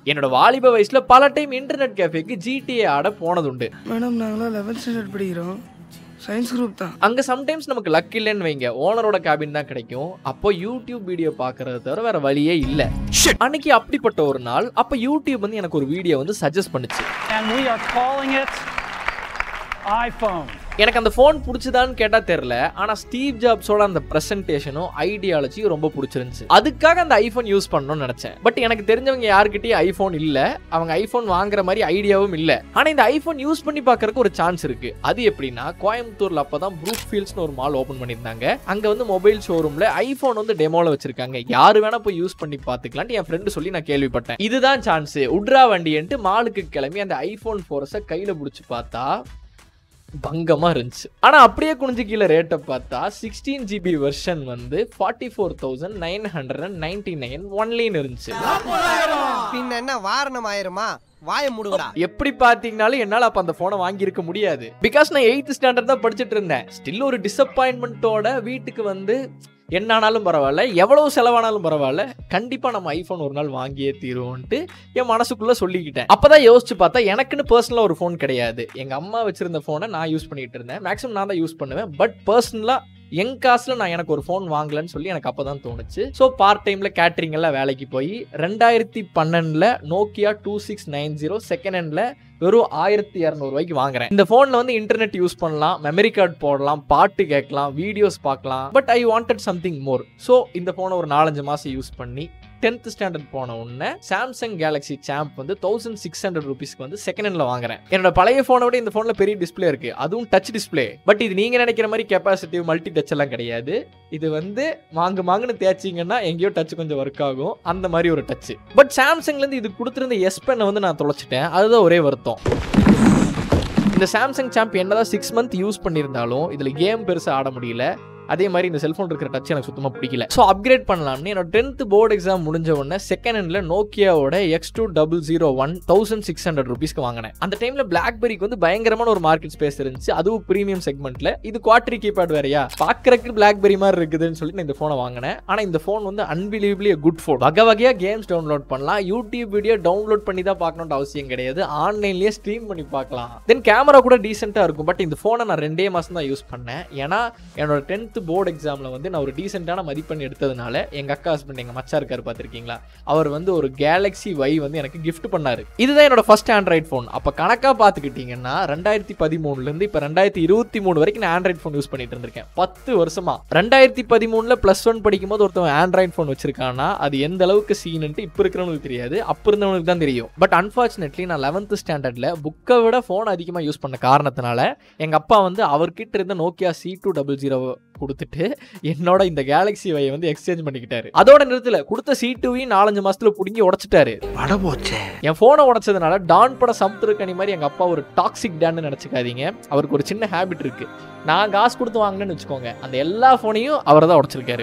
என்னோட வாலிப வயசுல பல டைம் இன்டர்நெட் கேஃபேக்கு ஜிடிஏ ஆட போனதுண்டு மேடம் நாங்களாம் லெவன்த் ஸ்டாண்டர்ட் படிக்கிறோம் சயின்ஸ் குரூப் தான் அங்க சம்டைம்ஸ் நமக்கு லக் இல்லைன்னு வைங்க ஓனரோட கேபின் தான் கிடைக்கும் அப்போ யூடியூப் வீடியோ பார்க்கறத தவிர வேற வழியே இல்ல அன்னைக்கு அப்படிப்பட்ட ஒரு நாள் அப்ப யூடியூப் வந்து எனக்கு ஒரு வீடியோ வந்து சஜஸ்ட் பண்ணுச்சு and we are calling it iPhone. எனக்கு அந்த ஃபோன் பிடிச்சதான்னு கேட்டா தெரியல ஆனா ஸ்டீவ் ஜாப்ஸோட அந்த பிரசன்டேஷனும் ஐடியாலஜியும் ரொம்ப பிடிச்சிருந்துச்சு அதுக்காக அந்த ஐஃபோன் யூஸ் பண்ணணும்னு நினைச்சேன் பட் எனக்கு தெரிஞ்சவங்க யாருக்கிட்டயும் ஐஃபோன் இல்ல அவங்க ஐஃபோன் வாங்குற மாதிரி ஐடியாவும் இல்ல ஆனா இந்த ஐஃபோன் யூஸ் பண்ணி பார்க்கறதுக்கு ஒரு சான்ஸ் இருக்கு அது எப்படின்னா கோயம்புத்தூர்ல அப்பதான் ப்ரூக் ஃபீல்ட்ஸ்னு ஒரு மால் ஓபன் பண்ணியிருந்தாங்க அங்க வந்து மொபைல் ஷோரூம்ல ஐஃபோன் வந்து டெமோல வச்சிருக்காங்க யாரு வேணா போய் யூஸ் பண்ணி பார்த்துக்கலாம்னு என் ஃப்ரெண்டு சொல்லி நான் கேள்விப்பட்டேன் இதுதான் சான்ஸ் உட்ரா வண்டின்ட்டு மாலுக்கு கிளம்பி அந்த ஐஃபோன் ஃபோர்ஸை கையில பிடிச்சி பார்த்தா பங்கமா இருந்துச்சு ஆனா அப்படியே குனிஞ்சு கீழே ரேட்டை பார்த்தா சிக்ஸ்டீன் ஜிபி வெர்ஷன் வந்து forty four thousand nine hundred and ninety nine ஒன்லின்னு இருந்துச்சு பின்ன என்ன வாரணம் ஆயிருமா வாய மூடுங்கடா எப்படி பாத்தீங்கனாலும் என்னால அப்ப அந்த போனை வாங்கியிருக்க முடியாது பிகாஸ் நான் எயித்து ஸ்டாண்டர்ட் தான் படிச்சுட்டு இருந்தேன் ஸ்டில் ஒரு டிசப்பாயின்மெண்ட்டோட வீட்டுக்கு வந்து என்ன ஆனாலும் பரவாயில்ல எவ்வளவு செலவானாலும் பரவாயில்ல கண்டிப்பா நம்ம ஐபோன் ஒரு நாள் வாங்கியே தீருவோன்ட்டு என் மனசுக்குள்ள சொல்லிக்கிட்டேன் அப்பதான் யோசிச்சு பார்த்தா எனக்குன்னு பர்சனலா ஒரு ஃபோன் கிடையாது எங்க அம்மா வச்சிருந்த போனை நான் யூஸ் பண்ணிட்டு இருந்தேன் மேக்ஸிமம் நான் தான் யூஸ் பண்ணுவேன் பட் பர்சனலா என் காசுல நான் எனக்கு ஒரு ஃபோன் வாங்கலன்னு சொல்லி எனக்கு அப்பதான் தோணுச்சு ஸோ பார்ட் டைம்ல கேட்டரிங் எல்லாம் வேலைக்கு போய் ரெண்டாயிரத்தி பன்னெண்டுல Nokia two six nine zero second ஹேண்ட்ல வெறும் ஆயிரத்தி இரநூறுவாய்க்கு வாங்குறேன் இந்த ஃபோனில் வந்து இன்டர்நெட் யூஸ் பண்ணலாம் மெமரி கார்டு போடலாம் பாட்டு கேட்கலாம் வீடியோஸ் பார்க்கலாம் but I wanted something more so இந்த ஃபோனை ஒரு நாலஞ்சு மாதம் யூஸ் பண்ணி டென்த் ஸ்டாண்டர்ட் போன உடனே சாம்சங் கேலக்ஸி சாம்ப் வந்து தௌசண்ட் சிக்ஸ் ஹண்ட்ரட் ருபீஸ்க்கு வந்து செகண்ட் ஹேண்ட்ல வாங்குறேன் என்னோட பழைய ஃபோனை விட இந்த ஃபோனில் பெரிய டிஸ்ப்ளே இருக்கு அதுவும் டச் டிஸ்ப்ளே பட் இது நீங்க நினைக்கிற மாதிரி கெப்பாசிட்டிவ் மல்டி டச் எல்லாம் கிடையாது இது வந்து மாங்கு மாங்குன்னு தேய்ச்சிங்கன்னா எங்கேயோ டச் கொஞ்சம் ஒர்க் ஆகும் அந்த மாதிரி ஒரு டச் பட் சாம்சங்லேருந்து இது கொடுத்துருந்த எஸ் பெண்ணை வந்து நான் தொலைச்சிட்டேன் அதுதான் ஒரே வருத்தம் இந்த சாம்சங் சாம்ப் என்னதான் சிக்ஸ் மந்த் யூஸ் பண்ணியிருந்தாலும் இதில் கேம் பெருசாக ஆட முடியல அதே மாதிரி இந்த செல்ஃபோன் இருக்கிற டச் எனக்கு சுத்தமாக பிடிக்கல ஸோ அப்கிரேட் பண்ணலாம்னு என்னோட டென்த் போர்டு எக்ஸாம் முடிஞ்ச உடனே செகண்ட் ஹேண்டில் நோக்கியாவோட X two double zero one thousand six hundred ருபீஸ்க்கு வாங்கினேன் அந்த டைமில் பிளாக்பெரிக்கு வந்து பயங்கரமான ஒரு மார்க்கெட் ஸ்பேஸ் இருந்துச்சு அதுவும் ப்ரீமியம் செக்மெண்ட்ல இது குவாட்ரி கீபேட் வேறையா பார்க்கறதுக்கு பிளாக்பெரி மாதிரி இருக்குதுன்னு சொல்லி நான் இந்த ஃபோனை வாங்கினேன் ஆனால் இந்த ஃபோன் வந்து அன்பிலீவபிளி குட் ஃபோன் வகை வகையாக கேம்ஸ் டவுன்லோட் பண்ணலாம் யூடியூப் வீடியோ டவுன்லோட் பண்ணி தான் பார்க்கணுன்ற அவசியம் கிடையாது ஆன்லைன்லேயே ஸ்ட்ரீம் பண்ணி பார்க்கலாம் தென் கேமரா கூட டீசெண்டாக இருக்கும் பட் இந்த ஃபோனை நான் ரெண்டே மாதம் தான் யூஸ் பண்ணேன் ஏன்னா என்னோட டென்த் போர்டு எக்ஸாமில் வந்து நான் ஒரு டீசெண்டான மதிப்பெண் எடுத்ததுனால எங்கள் அக்கா ஹஸ்பண்ட் எங்கள் மச்சா இருக்காரு பார்த்துருக்கீங்களா அவர் வந்து ஒரு கேலக்ஸி வை வந்து எனக்கு கிஃப்ட் பண்ணாரு இதுதான் என்னோட ஃபர்ஸ்ட் ஆண்ட்ராய்ட் ஃபோன் அப்போ கணக்காக பார்த்துக்கிட்டிங்கன்னா ரெண்டாயிரத்தி பதிமூணுலேருந்து இப்போ ரெண்டாயிரத்தி இருபத்தி மூணு வரைக்கும் நான் ஆண்ட்ராய்ட் ஃபோன் யூஸ் பண்ணிட்டு இருந்திருக்கேன் பத்து வருஷமா ரெண்டாயிரத்தி பதிமூணில் ப்ளஸ் ஒன் படிக்கும்போது ஒருத்தவன் ஆண்ட்ராய்ட் ஃபோன் வச்சிருக்கானா அது எந்த அளவுக்கு சீனுன்ட்டு இப்போ இருக்கிறவனுக்கு தெரியாது அப்போ இருந்தவனுக்கு தான் தெரியும் பட் அன்ஃபார்ச்சுனேட்லி நான் லெவன்த் ஸ்டாண்டர்டில் புக்கை விட ஃபோன் அதிகமாக யூஸ் பண்ண காரணத்தினால எங்கள் அப்பா வந்து அவர்கிட்ட இருந்த Nokia C two double zero கொடுத்துட்டு என்னோட இந்த கேலக்ஸி வையை வந்து எக்ஸ்சேஞ்ச் பண்ணிக்கிட்டாரு அதோட நிறுத்தல கொடுத்த சி டூவையும் நாலஞ்சு மாசத்துல புடுங்கி உடைச்சிட்டாரு என் போனை உடைச்சதுனால டான் பட சமுத்திரக்கனி மாதிரி எங்க அப்பா ஒரு டாக்ஸிக் டேன்னு நினைச்சுக்காதீங்க அவருக்கு ஒரு சின்ன ஹேபிட் இருக்கு நான் காசு கொடுத்து வாங்கினேன்னு வச்சுக்கோங்க அந்த எல்லா போனையும் அவர் தான் உடைச்சிருக்காரு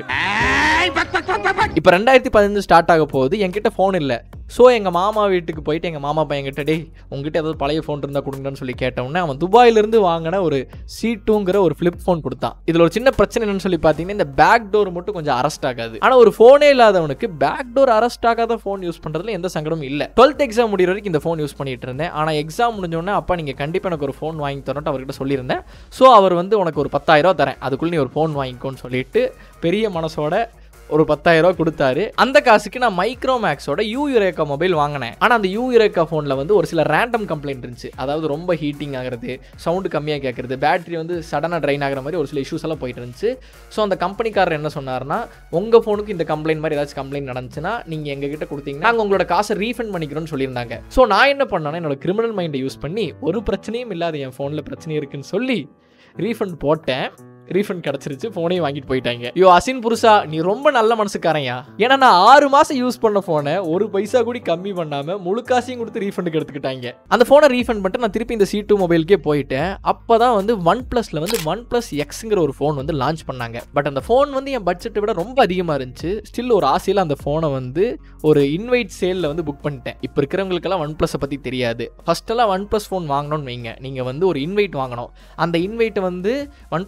இப்போ ரெண்டாயிரத்தி பதினஞ்சு ஸ்டார்ட் ஆக போகுது என்கிட்ட ஃபோன் இல்லை ஸோ எங்கள் மாமா வீட்டுக்கு போயிட்டு எங்கள் மாமா பையன்கிட்ட டேய் உங்ககிட்ட ஏதாவது பழைய ஃபோன் இருந்தால் கொடுங்கன்னு சொல்லி கேட்டவுடனே அவன் துபாயிலிருந்து வாங்கின ஒரு சி டூங்கிற ஒரு ஃப்ளிப் ஃபோன் கொடுத்தான் இதில் ஒரு சின்ன பிரச்சனை என்னன்னு சொல்லி பார்த்தீங்கன்னா இந்த பேக் டோர் மட்டும் கொஞ்சம் அரெஸ்ட் ஆகாது ஆனால் ஒரு ஃபோனே இல்லாதவனுக்கு பேக் டோர் அரெஸ்ட் ஆகாத ஃபோன் யூஸ் பண்ணுறதுல எந்த சங்கடமும் இல்லை டுவெல்த் எக்ஸாம் முடிகிற வரைக்கும் இந்த ஃபோன் யூஸ் பண்ணிட்டு இருந்தேன் ஆனால் எக்ஸாம் முடிஞ்சோடனே அப்பா நீங்கள் கண்டிப்பாக எனக்கு ஒரு ஃபோன் வாங்கி தரணும்ட்டு அவர்கிட்ட சொல்லியிருந்தேன் ஸோ அவர் வந்து உனக்கு ஒரு பத்தாயிரம் ரூபா தரேன் அதுக்குள்ளே நீ ஒரு ஃபோன் வாங்கிக்கோன்னு சொல்லிட்டு பெரிய மனசோட ஒரு பத்தாயிரம் ரூபா கொடுத்தாரு அந்த காசுக்கு நான் மைக்ரோ மேக்ஸோட யூ யுரேக்கா மொபைல் வாங்கினேன் ஆனால் அந்த யூ யுரேக்கா ஃபோனில் வந்து ஒரு சில ரேண்டம் கம்ப்ளைண்ட் இருந்துச்சு அதாவது ரொம்ப ஹீட்டிங் ஆகிறது சவுண்டு கம்மியாக கேட்குறது பேட்டரி வந்து சடனாக ட்ரைன் ஆகிற மாதிரி ஒரு சில இஷ்யூஸ் எல்லாம் போயிட்டு இருந்துச்சு ஸோ அந்த கம்பெனிக்காரர் என்ன சொன்னார்னா உங்கள் ஃபோனுக்கு இந்த கம்ப்ளைண்ட் மாதிரி ஏதாச்சும் கம்ப்ளைண்ட் நடந்துச்சுன்னா நீங்கள் எங்ககிட்ட கொடுத்தீங்கன்னா நாங்கள் உங்களோட காசை ரீஃபண்ட் பண்ணிக்கிறோம்னு சொல்லியிருந்தாங்க ஸோ நான் என்ன பண்ணேன்னா என்னோட கிரிமினல் மைண்டை யூஸ் பண்ணி ஒரு பிரச்சனையும் இல்லாத என் ஃபோனில் பிரச்சனை இருக்குன்னு சொல்லி ரீஃபண்ட் போட்டேன் ரீஃபண்ட் கிடச்சிருச்சு ஃபோனையும் வாங்கிட்டு போயிட்டாங்க யோ அசின் புருஷா நீ ரொம்ப நல்ல மனசுக்காரையா ஏன்னா நான் ஆறு மாசம் யூஸ் பண்ண ஃபோனை ஒரு பைசா கூட கம்மி பண்ணாம முழு காசையும் கொடுத்து ரீஃபண்டுக்கு எடுத்துக்கிட்டாங்க அந்த ஃபோனை ரீஃபண்ட் பண்ணிட்டு நான் திருப்பி இந்த சி டூ மொபைலுக்கே போயிட்டேன் அப்பதான் வந்து ஒன் பிளஸ்ல வந்து ஒன் பிளஸ் எக்ஸுங்கிற ஒரு ஃபோன் வந்து லான்ச் பண்ணாங்க பட் அந்த ஃபோன் வந்து என் பட்ஜெட்டை விட ரொம்ப அதிகமாக இருந்துச்சு ஸ்டில் ஒரு ஆசையில் அந்த ஃபோனை வந்து ஒரு இன்வைட் சேலில் வந்து புக் பண்ணிட்டேன் இப்போ இருக்கிறவங்களுக்கெல்லாம் ஒன் ப்ளஸை பற்றி தெரியாது ஃபஸ்ட்டெல்லாம் ஒன் ப்ளஸ் ஃபோன் வாங்கணும்னு வைங்க நீங்கள் வந்து ஒரு இன்வைட் வாங்கணும் அந்த இன்வைட்டை வந்து ஒன் ப்ளஸே டேரெக்டாக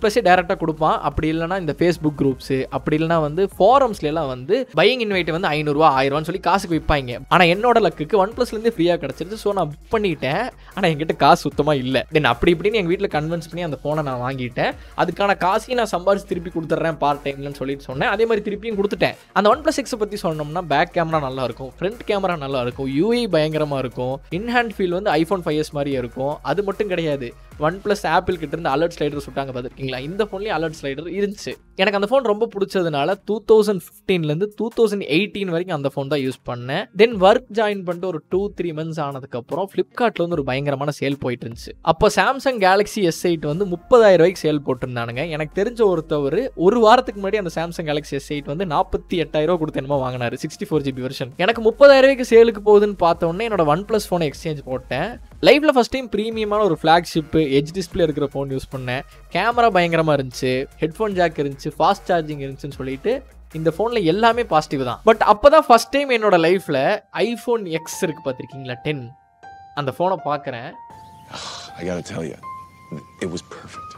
டேரெக்டாக கொடுப்பான் அப்படி இல்லைனா இந்த ஃபேஸ்புக் குரூப்ஸு அப்படி இல்லைனா வந்து ஃபாரம்ஸ்ல எல்லாம் வந்து பையிங் இன்வைட் வந்து ஐநூறுரூவா ஆயிரரூவான்னு சொல்லி காசுக்கு விற்பாங்க ஆனால் என்னோட லக்குக்கு ஒன் ப்ளஸ்லேருந்து ஃப்ரீயாக கிடச்சிருச்சு ஸோ நான் புக் பண்ணிட்டேன் ஆனால் என்கிட்ட காசு சுத்தமாக இல்லை தென் அப்படி இப்படின்னு எங்கள் வீட்டில் கன்வின்ஸ் பண்ணி அந்த ஃபோனை நான் வாங்கிட்டேன் அதுக்கான காசையும் நான் சம்பாரிச்சு திருப்பி கொடுத்துட்றேன் பார்ட் டைம்லன்னு சொல்லிட்டு சொன்னேன் அதே மாதிரி திருப்பியும் கொடுத்துட்டேன் அந்த ஒன் ப்ளஸ் எக்ஸை பற்றி சொன்னோம்னா பேக் கேமரா நல்லா இருக்கும் ஃப்ரண்ட் கேமரா நல்லா இருக்கும் யூஐ பயங்கரமாக இருக்கும் இன்ஹேண்ட் ஃபீல் வந்து ஐஃபோன் ஃபைவ் எஸ் மாதிரியே இருக்கும் அது மட்டும் கிடையாது ஒன் ப்ளஸ் ஆப்பிள் கிட்ட இருந்து அலர்ட் ஸ்லைடர் சுட்டாங்க பார்த்துருக்கீங்களா இந்த ஃபோன்லேயும் அலர்ட் ஸ்லைடர் இருந்துச்சு எனக்கு அந்த ஃபோன் ரொம்ப பிடிச்சதுனால டூ தௌசண்ட் ஃபிஃப்டீன்லேருந்து டூ தௌசண்ட் எயிட்டீன் வரைக்கும் அந்த ஃபோன் தான் யூஸ் பண்ணேன் தென் ஒர்க் ஜாயின் பண்ணிட்டு ஒரு டூ த்ரீ மந்த்ஸ் ஆனதுக்கப்புறம் ஃப்ளிப்கார்ட்டில் வந்து ஒரு பயங்கரமான சேல் போயிட்டு இருந்துச்சு அப்போ சாம்சங் கேலக்ஸி எஸ் எயிட் வந்து முப்பதாயிரம் ரூபாய்க்கு சேல் போட்டிருந்தானுங்க எனக்கு தெரிஞ்ச ஒருத்தவர் ஒரு வாரத்துக்கு முன்னாடி அந்த சாம்சங் கேலக்ஸி எஸ் எயிட் வந்து நாற்பத்தி எட்டாயிரம் ரூபா கொடுத்து என்னமோ வாங்கினாரு சிக்ஸ்டி ஃபோர் ஜிபி வெர்ஷன் எனக்கு முப்பதாயிரம் ரூபாய்க்கு சேலுக்கு போகுதுன்னு பார்த்த உடனே என்னோட ஒன் ப்ளஸ் ஃபோனை எக்ஸ்சேஞ்ச் போட்டேன் லைஃப்ல ஃபர்ஸ்ட் டைம் ப்ரீமியமான ஒரு ஃப்ளாக்ஷிப் எஜ் டிஸ்பிளே இருக்கிற ஃபோன் யூஸ் பண்ணேன் கேமரா பயங்கரமா இருந்துச்சு ஹெட்ஃபோன் ஜாக் இருந்துச்சு ஃபாஸ்ட் சார்ஜிங் இருந்துச்சுன்னு சொல்லிட்டு இந்த ஃபோனில் எல்லாமே பாசிட்டிவ் தான் பட் அப்போ தான் ஃபஸ்ட் டைம் என்னோட லைஃப்பில் ஐஃபோன் எக்ஸ் இருக்கு பார்த்துருக்கீங்களா டென் அந்த ஃபோனை பார்க்குறேன் I gotta tell you, it was perfect.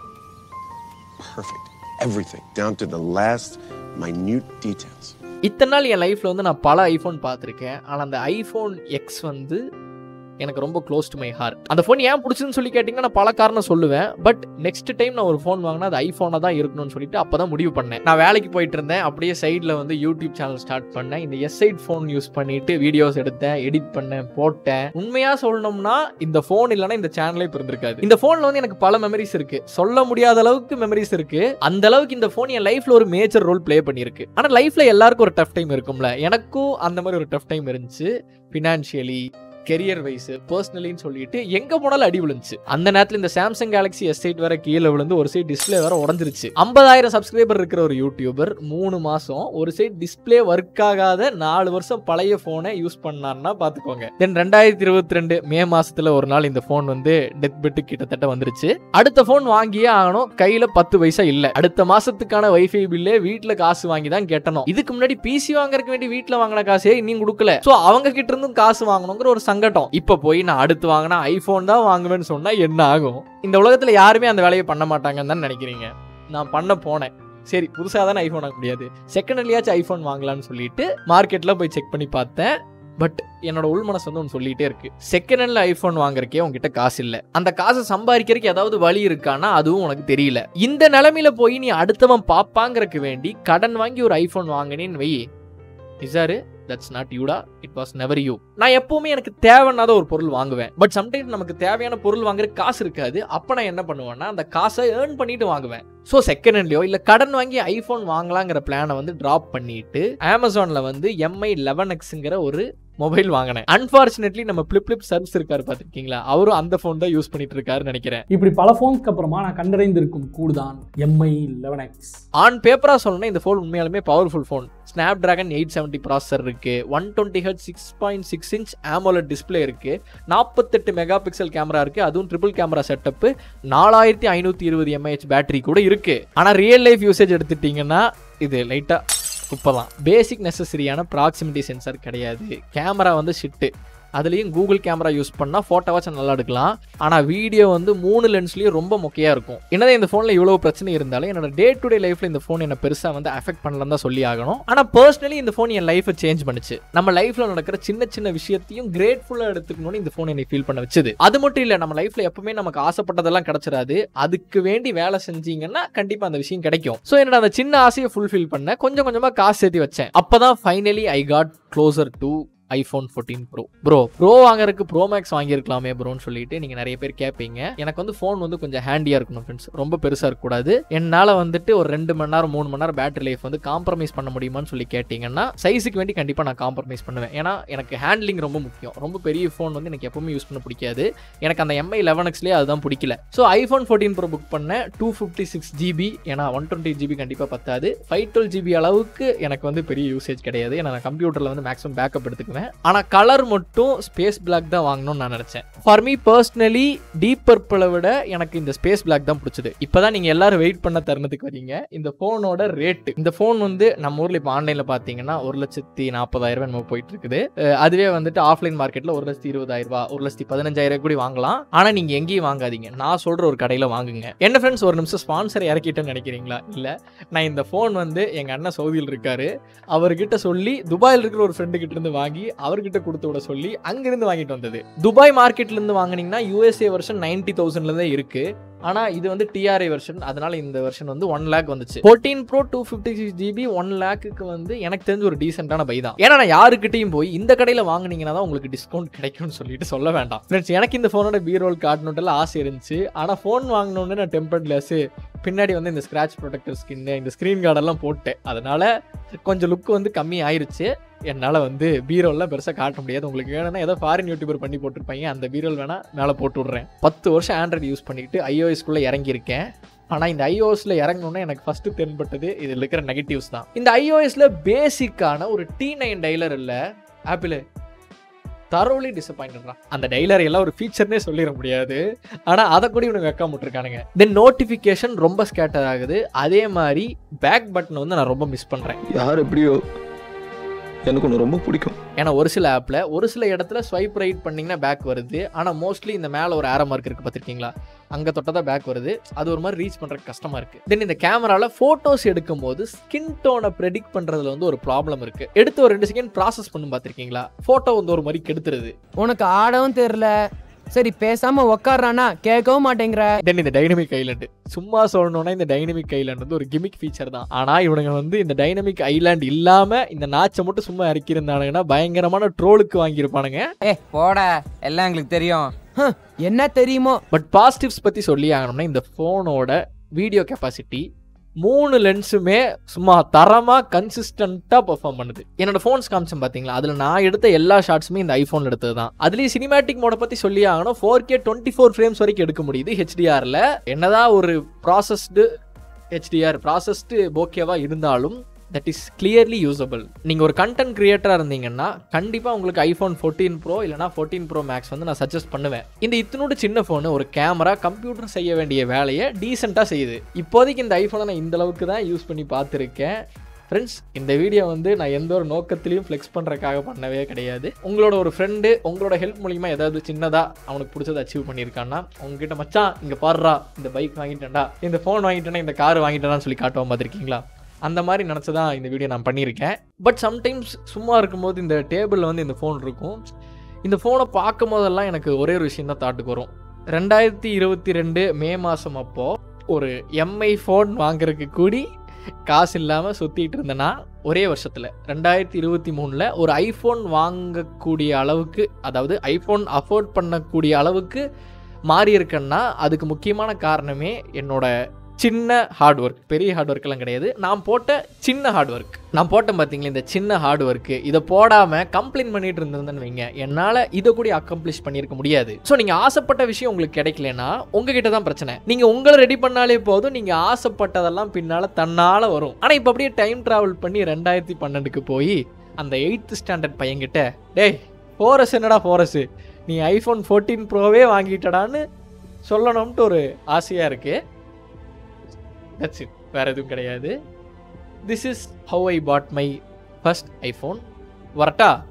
Perfect. Everything, down to the last minute details. இத்தனை நாள் என் லைஃப்பில் வந்து நான் பல ஐஃபோன் பார்த்துருக்கேன் ஆனால் அந்த ஐஃபோன் எக்ஸ் வந்து எனக்கு ரொம்ப க்ளோஸ் டு மை ஹார்ட் அந்த ஃபோன் ஏன் பிடிச்சதுன்னு சொல்லி கேட்டிங்கன்னா நான் பல காரணம் சொல்லுவேன் பட் நெக்ஸ்ட் டைம் நான் ஒரு ஃபோன் வாங்கினா அது ஐஃபோனாக தான் இருக்கணும்னு சொல்லிட்டு அப்போ தான் முடிவு பண்ணேன் நான் வேலைக்கு போயிட்டு இருந்தேன் அப்படியே சைடில் வந்து யூடியூப் சேனல் ஸ்டார்ட் பண்ணேன் இந்த எஸ் சைட் ஃபோன் யூஸ் பண்ணிட்டு வீடியோஸ் எடுத்தேன் எடிட் பண்ணேன் போட்டேன் உண்மையாக சொல்லணும்னா இந்த ஃபோன் இல்லைன்னா இந்த சேனலே பிறந்திருக்காது இந்த ஃபோனில் வந்து எனக்கு பல மெமரிஸ் இருக்கு சொல்ல முடியாத அளவுக்கு மெமரிஸ் இருக்கு அந்த அளவுக்கு இந்த ஃபோன் என் லைஃப்ல ஒரு மேஜர் ரோல் ப்ளே பண்ணியிருக்கு ஆனால் லைஃப்ல எல்லாருக்கும் ஒரு டஃப் டைம் இருக்கும்ல எனக்கும் அந்த மாதிரி ஒரு டஃப் டைம் இருந்துச்சு ஃபினான்ஷியலி கெரியர் வைஸ் பர்சனலின்னு சொல்லிட்டு எங்க போனாலும் அடி விழுந்துச்சு அந்த நேரத்தில் இந்த சாம்சங் கேலக்ஸி எஸ் எயிட் வேற கீழே விழுந்து ஒரு சைடு டிஸ்பிளே வேற உடஞ்சிருச்சு ஐம்பதாயிரம் சப்ஸ்கிரைபர் இருக்கிற ஒரு யூடியூபர் மூணு மாசம் ஒரு சைடு டிஸ்பிளே ஒர்க் ஆகாத நாலு வருஷம் பழைய போனை யூஸ் பண்ணார்னா பாத்துக்கோங்க தென் ரெண்டாயிரத்தி இருபத்தி ரெண்டு மே மாசத்துல ஒரு நாள் இந்த போன் வந்து டெத் பெட்டு கிட்டத்தட்ட வந்துருச்சு அடுத்த போன் வாங்கியே ஆகணும் கையில பத்து பைசா இல்ல அடுத்த மாசத்துக்கான வைஃபை பில்லே வீட்டுல காசு வாங்கி தான் கட்டணும் இதுக்கு முன்னாடி பிசி வாங்குறதுக்கு வேண்டி வீட்டுல வாங்கின காசே இன்னும் கொடுக்கல சோ அவங்க கிட்ட இருந்தும் காசு வாங்கணுங்கிற ஒரு சங்கடம் இப்ப போய் நான் அடுத்து வாங்கினா ஐபோன் தான் வாங்குவேன்னு சொன்னா என்ன ஆகும் இந்த உலகத்துல யாருமே அந்த வேலையை பண்ண மாட்டாங்கன்னு தான் நினைக்கிறீங்க நான் பண்ண போனேன் சரி புதுசாக தானே ஐஃபோன் வாங்க முடியாது செகண்ட் ஹேண்ட்லயாச்சும் ஐஃபோன் வாங்கலாம்னு சொல்லிட்டு மார்க்கெட்டில் போய் செக் பண்ணி பார்த்தேன் பட் என்னோட உள் மனசு வந்து ஒன்று சொல்லிட்டே இருக்கு செகண்ட் ஹேண்ட்ல ஐஃபோன் வாங்குறக்கே உங்ககிட்ட காசு இல்லை அந்த காசை சம்பாதிக்கிறதுக்கு ஏதாவது வழி இருக்கானா அதுவும் உனக்கு தெரியல இந்த நிலைமையில போய் நீ அடுத்தவன் பாப்பாங்கறக்கு வேண்டி கடன் வாங்கி ஒரு ஐஃபோன் வாங்கினேன்னு வை இசாரு தட்ஸ் நாட் யூடா இட் வாஸ் நெவர் யூ நான் எப்பவுமே எனக்கு தேவைன்னாத ஒரு பொருள் வாங்குவேன் பட் சம்டைம்ஸ் நமக்கு தேவையான பொருள் வாங்குற காசு இருக்காது அப்போ நான் என்ன பண்ணுவேன்னா அந்த காசை ஏர்ன் பண்ணிட்டு வாங்குவேன் ஸோ செகண்ட் ஹேண்ட்லையோ இல்லை கடன் வாங்கி ஐஃபோன் வாங்கலாங்கிற பிளானை வந்து ட்ராப் பண்ணிட்டு அமேசானில் வந்து எம்ஐ லெவன் எக்ஸுங்கிற ஒரு மொபைல் வாங்கினேன் அன்பார்ச்சுனேட்லி நம்ம பிளிப் பிளிப் சர்வீஸ் இருக்காரு பார்த்துருக்கீங்களா அவரும் அந்த ஃபோன் தான் யூஸ் பண்ணிட்டு இருக்காருன்னு நினைக்கிறேன் இப்படி பல ஃபோனுக்கு அப்புறமா நான் கண்டறிந்திருக்கும் கூடுதான் எம்ஐ லெவன் எக்ஸ் ஆன் பேப்பராக சொல்லணும்னா இந்த ஃபோன் உண்மையாலுமே powerful phone Snapdragon eight seventy processor இருக்கு ஒன் டுவெண்ட்டி ஹெட் six point six inch AMOLED display இருக்கு நாற்பத்தெட்டு மெகா பிக்சல் கேமரா இருக்கு அதுவும் ட்ரிபிள் கேமரா செட்டப்பு நாலாயிரத்தி ஐநூற்றி இருபது எம்ஏஹெச் பேட்டரி கூட இருக்கு ஆனால் ரியல் லைஃப் யூசேஜ் எடுத்துட்டீங்கன்னா இது லைட்டாக குப்பை தான் பேசிக் நெசசரியான ப்ராக்சிமிட்டி சென்சார் கிடையாது கேமரா வந்து ஷிட்டு அதுலேயும் கூகுள் கேமரா யூஸ் பண்ணால் ஃபோட்டோவாச்சும் நல்லா எடுக்கலாம் ஆனால் வீடியோ வந்து மூணு லென்ஸ்லேயும் ரொம்ப மொக்கையாக இருக்கும் என்னதான் இந்த ஃபோனில் இவ்வளோ பிரச்சனை இருந்தாலும் என்னோட டே டு டே லைஃப்பில் இந்த ஃபோன் என்னை பெருசாக வந்து அஃபெக்ட் பண்ணலன்னு தான் சொல்லி ஆகணும் ஆனால் பர்சனலி இந்த ஃபோன் என் லைஃப்பை சேஞ்ச் பண்ணுச்சு நம்ம லைஃப்பில் நடக்கிற சின்ன சின்ன விஷயத்தையும் கிரேட்ஃபுல்லாக எடுத்துக்கணும்னு இந்த ஃபோன் என்னை ஃபீல் பண்ண வச்சது அது மட்டும் இல்லை நம்ம லைஃப்பில் எப்பவுமே நமக்கு ஆசைப்பட்டதெல்லாம் கிடைச்சிடாது அதுக்கு வேண்டி வேலை செஞ்சீங்கன்னா கண்டிப்பாக அந்த விஷயம் கிடைக்கும் ஸோ என்னோட அந்த சின்ன ஆசையை ஃபுல்ஃபில் பண்ண கொஞ்சம் கொஞ்சமாக காசு சேர்த்து வச்சேன் அப்போ தான் finally I got closer to iPhone fourteen pro pro pro வாங்குறதுக்கு ப்ரோ மேக்ஸ் வாங்கியிருக்கலாமே ப்ரோன்னு சொல்லிட்டு நீங்கள் நிறைய பேர் கேட்பீங்க எனக்கு வந்து ஃபோன் வந்து கொஞ்சம் ஹேண்டியாக இருக்கணும் ஃப்ரெண்ட்ஸ் ரொம்ப பெருசாக இருக்கக்கூடாது என்னால் வந்துட்டு ஒரு ரெண்டு மணி நேரம் மூணு மணி நேரம் பேட்டரி லைஃப் வந்து காம்ப்ரமைஸ் பண்ண முடியுமான்னு சொல்லி கேட்டிங்கன்னா சைஸுக்கு வேண்டி கண்டிப்பாக நான் காம்ப்ரமைஸ் பண்ணுவேன் ஏன்னா எனக்கு ஹேண்ட்லிங் ரொம்ப முக்கியம் ரொம்ப பெரிய ஃபோன் வந்து எனக்கு எப்பவுமே யூஸ் பண்ண பிடிக்காது எனக்கு அந்த எம்ஐ லெவன் எக்ஸ்லேயே அதுதான் பிடிக்கல so iPhone fourteen pro book பண்ணேன் டூ ஃபிஃப்டி சிக்ஸ் ஜிபி ஏன்னா ஒன் டுவெண்ட்டி ஜிபி கண்டிப்பாக பத்தாது ஃபைவ் டுவெல் ஜிபி அளவுக்கு எனக்கு வந்து பெரிய யூசேஜ் கிடையாது ஏன்னா நான் கம்ப்யூட்டரில் வந்து மேக்ஸிமம் பேக்கப் எடுத்துக்குவேன் வாங்குவேன் ஆனால் கலர் மட்டும் ஸ்பேஸ் பிளாக் தான் வாங்கணும்னு நான் நினச்சேன் ஃபார் மீ பர்சனலி டீப் பர்பிளை விட எனக்கு இந்த ஸ்பேஸ் பிளாக் தான் பிடிச்சது இப்போ தான் நீங்கள் எல்லாரும் வெயிட் பண்ண தருணத்துக்கு வரீங்க இந்த ஃபோனோட ரேட்டு இந்த ஃபோன் வந்து நம்ம ஊரில் இப்போ ஆன்லைனில் பார்த்தீங்கன்னா ஒரு லட்சத்தி நாற்பதாயிரம் நம்ம போயிட்டு இருக்குது அஹ் அதுவே வந்துட்டு ஆஃப்லைன் மார்க்கெட்டில் ஒரு லட்சத்தி இருபதாயிரம் ரூபா ஒரு லட்சத்தி பதினஞ்சாயிரம் கூட வாங்கலாம் ஆனால் நீங்கள் எங்கேயும் வாங்காதீங்க நான் சொல்கிற ஒரு கடையில் வாங்குங்க என்ன ஃப்ரெண்ட்ஸ் ஒரு நிமிஷம் ஸ்பான்சர் இறக்கிட்டேன்னு நினைக்கிறீங்களா இல்லை நான் இந்த ஃபோன் வந்து எங்கள் அண்ணன் சவுதியில் இருக்காரு அவர்கிட்ட சொல்லி துபாயில் இருக்கிற ஒரு ஃப்ரெண்டு கிட்ட இருந்து வாங்கி அவர்கிட்ட கொடுத்து விட சொல்லி அங்கிருந்து வாங்கிட்டு வந்தது துபாய் மார்க்கெட்ல இருந்து வாங்குனீங்கன்னா யூஎஸ்ஏ வெர்ஷன் நைன்டி தௌசண்ட்ல தான் இருக்கு ஆனா இது வந்து டிஆர்ஐ வெர்ஷன் அதனால இந்த வெர்ஷன் வந்து ஒன் லேக் வந்துச்சு fourteen pro two fifty six GB one லேக்குக்கு வந்து எனக்கு தெரிஞ்ச ஒரு டீசென்டான பை தான் ஏன்னா நான் யாருக்கிட்டையும் போய் இந்த கடையில் வாங்குனீங்கன்னா தான் உங்களுக்கு டிஸ்கவுண்ட் கிடைக்கும்னு சொல்லிட்டு சொல்ல வேண்டாம் ஃப்ரெண்ட்ஸ் எனக்கு இந்த ஃபோனோட பி ரோல் காட்டணுன்ட்டுலாம் ஆசை இருந்துச்சு ஆனால் ஃபோன் வாங்கணுன்னு நான் டெம்பர் கிளாஸு பின்னாடி வந்து இந்த ஸ்க்ராட்ச் ப்ரொடெக்டர் ஸ்கின்னு இந்த ஸ்க்ரீன் கார்டெல்லாம் போட்டேன் அதனால கொஞ்சம் லுக் வந்து கம்மி ஆயிருச்சு என்னால் வந்து பீரோல்லாம் பெருசாக காட்ட முடியாது உங்களுக்கு வேணும்னா ஏதோ ஃபாரின் யூடியூபர் பண்ணி போட்டிருப்பாங்க அந்த பீரோல் வேணால் மேலே போட்டு விட்றேன் பத்து வருஷம் ஆண்ட்ராய்டு யூஸ் பண்ணிட்டு ஐஓஎஸ்குள்ளே இறங்கியிருக்கேன் ஆனால் இந்த ஐஓஎஸ்ல இறங்கணும்னா எனக்கு ஃபஸ்ட்டு தென்பட்டது இதில் இருக்கிற நெகட்டிவ்ஸ் தான் இந்த ஐஓஎஸ்ல பேசிக்கான ஒரு டி நைன் டைலர் இல்லை ஆப்பிள் தரோலி டிசப்பாயின்டா அந்த டைலர் எல்லாம் ஒரு ஃபீச்சர்னே சொல்லிட முடியாது ஆனால் அதை கூட இவனுக்கு வைக்காம விட்டுருக்கானுங்க தென் நோட்டிஃபிகேஷன் ரொம்ப ஸ்கேட்டர் ஆகுது அதே மாதிரி பேக் பட்டன் வந்து நான் ரொம்ப மிஸ் பண்ணுறேன் யார் எப்படியோ எனக்கு ஒன்று ரொம்ப பிடிக்கும் ஏன்னா ஒரு சில ஆப்பில் ஒரு சில இடத்துல ஸ்வைப் ரைட் பண்ணிங்கன்னா பேக் வருது ஆனால் மோஸ்ட்லி இந்த மேலே ஒரு ஆரோ மார்க் இருக்குது பார்த்துருக்கீங்களா அங்கே தொட்டதான் பேக் வருது அது ஒரு மாதிரி ரீச் பண்ணுறதுக்கு கஷ்டமாக இருக்குது தென் இந்த கேமராவில் ஃபோட்டோஸ் எடுக்கும் போது ஸ்கின் டோனை ப்ரெடிக்ட் பண்ணுறதுல வந்து ஒரு ப்ராப்ளம் இருக்குது எடுத்து ஒரு ரெண்டு செகண்ட் ப்ராசஸ் பண்ணி பார்த்துருக்கீங்களா ஃபோட்டோ வந்து ஒரு மாதிரி கெடுத்துருது உனக்கு ஆடவும் தெரியல சரி பேசாம உக்காடுறானா கேட்கவும் மாட்டேங்கிற தென் இந்த டைனமிக் ஐலாண்டு சும்மா சொல்லணும்னா இந்த டைனமிக் ஐலாண்ட் வந்து ஒரு கிமிக் ஃபீச்சர் தான் ஆனால் இவனுங்க வந்து இந்த டைனமிக் ஐலாண்ட் இல்லாமல் இந்த நாச்சை மட்டும் சும்மா இறக்கியிருந்தானுங்கன்னா பயங்கரமான ட்ரோலுக்கு வாங்கியிருப்பானுங்க ஏ போட எல்லாம் எங்களுக்கு தெரியும் ஹம், என்ன தெரியுமோ பட் பாசிட்டிவ்ஸ் பற்றி சொல்லி ஆகணும்னா இந்த ஃபோனோட வீடியோ கெப்பாசிட்டி மூணு லென்ஸுமே சும்மா தரமாக கன்சிஸ்டண்ட்டாக பெர்ஃபார்ம் பண்ணுது என்னோட ஃபோன்ஸ் காமிச்சேன் பார்த்தீங்களா அதில் நான் எடுத்த எல்லா ஷாட்ஸுமே இந்த ஐஃபோன் எடுத்தது தான் அதுலேயும் சினிமேட்டிக் மோட பற்றி சொல்லி ஆகணும் four K twenty four frames வரைக்கும் எடுக்க முடியுது ஹெச்டிஆரில் என்னதான் ஒரு ப்ராசஸ்டு ஹெச்டிஆர் ப்ராசஸ்டு போக்கேவாக இருந்தாலும் தட் இஸ் கிளியர்லி யூசபிள் நீங்கள் ஒரு கண்டென்ட் கிரியேட்டராக இருந்தீங்கன்னா கண்டிப்பாக உங்களுக்கு ஐஃபோன் ஃபோர்டீன் ப்ரோ இல்லைனா ஃபோர்டீன் ப்ரோ மேக்ஸ் வந்து நான் சஜஸ்ட் பண்ணுவேன் இந்த இத்தினோட சின்ன ஃபோனு ஒரு கேமரா கம்ப்யூட்டர் செய்ய வேண்டிய வேலையை டீசெண்டாக செய்யுது இப்போதைக்கு இந்த ஐஃபோனை நான் இந்த அளவுக்கு தான் யூஸ் பண்ணி பார்த்துருக்கேன் ஃப்ரெண்ட்ஸ் இந்த வீடியோ வந்து நான் எந்த ஒரு நோக்கத்திலையும் ஃப்ளெக்ஸ் பண்ணுறதுக்காக பண்ணவே கிடையாது உங்களோட ஒரு ஃப்ரெண்டு உங்களோட ஹெல்ப் மூலிமா ஏதாவது சின்னதாக அவனுக்கு பிடிச்சதை அச்சீவ் பண்ணியிருக்கான்னா உங்ககிட்ட மச்சான் இங்கே பாடுறா இந்த பைக் வாங்கிட்டேன்டா இந்த ஃபோன் வாங்கிட்டேன்னா இந்த கார் வாங்கிட்டேனான்னு சொல்லி காட்டுவோம் பார்த்துருக்கீங்களா அந்த மாதிரி நினச்சி தான் இந்த வீடியோ நான் பண்ணியிருக்கேன் பட் சம்டைம்ஸ் சும்மா இருக்கும்போது இந்த டேபிளில் வந்து இந்த ஃபோன் இருக்கும் இந்த ஃபோனை பார்க்கும் போதெல்லாம் எனக்கு ஒரே ஒரு விஷயம் தான் தாட்டுக்கு வரும் ரெண்டாயிரத்தி இருபத்தி ரெண்டு மே மாதம் அப்போது ஒரு எம்ஐ ஃபோன் வாங்குறதுக்கு கூடி காசு இல்லாமல் சுற்றிட்டு இருந்தேன்னா ஒரே வருஷத்தில் ரெண்டாயிரத்தி இருபத்தி மூணில் ஒரு ஐஃபோன் வாங்கக்கூடிய அளவுக்கு அதாவது ஐஃபோன் அஃபோர்ட் பண்ணக்கூடிய அளவுக்கு மாறி இருக்கேன்னா அதுக்கு முக்கியமான காரணமே என்னோட சின்ன ஹார்ட் ஒர்க் பெரிய ஹார்ட் ஒர்க்கெல்லாம் கிடையாது நான் போட்ட சின்ன ஹார்ட் ஒர்க் நான் போட்டேன் பார்த்தீங்களா இந்த சின்ன ஹார்ட் ஒர்க்கு இதை போடாமல் கம்ப்ளைண்ட் பண்ணிட்டு இருந்திருந்தேன்னு வைங்க என்னால் இதை கூட அக்கம்ப்ளிஷ் பண்ணியிருக்க முடியாது ஸோ நீங்கள் ஆசைப்பட்ட விஷயம் உங்களுக்கு கிடைக்கலனா உங்ககிட்ட தான் பிரச்சனை நீங்கள் உங்களை ரெடி பண்ணாலே போதும் நீங்கள் ஆசைப்பட்டதெல்லாம் பின்னால் தன்னால் வரும் ஆனால் இப்போ அப்படியே டைம் ட்ராவல் பண்ணி ரெண்டாயிரத்தி பன்னெண்டுக்கு போய் அந்த எயித்து ஸ்டாண்டர்ட் பையன்கிட்ட டேய் ஃபோரஸ் என்னடா ஃபோரஸு நீ ஐஃபோன் ஃபோர்டீன் ப்ரோவே வாங்கிட்டடான்னு சொல்லணும்ட்டு ஒரு ஆசையாக இருக்குது தட்ஸ் இட் வேறு எதுவும் கிடையாது this is how I bought my first iPhone வரட்டா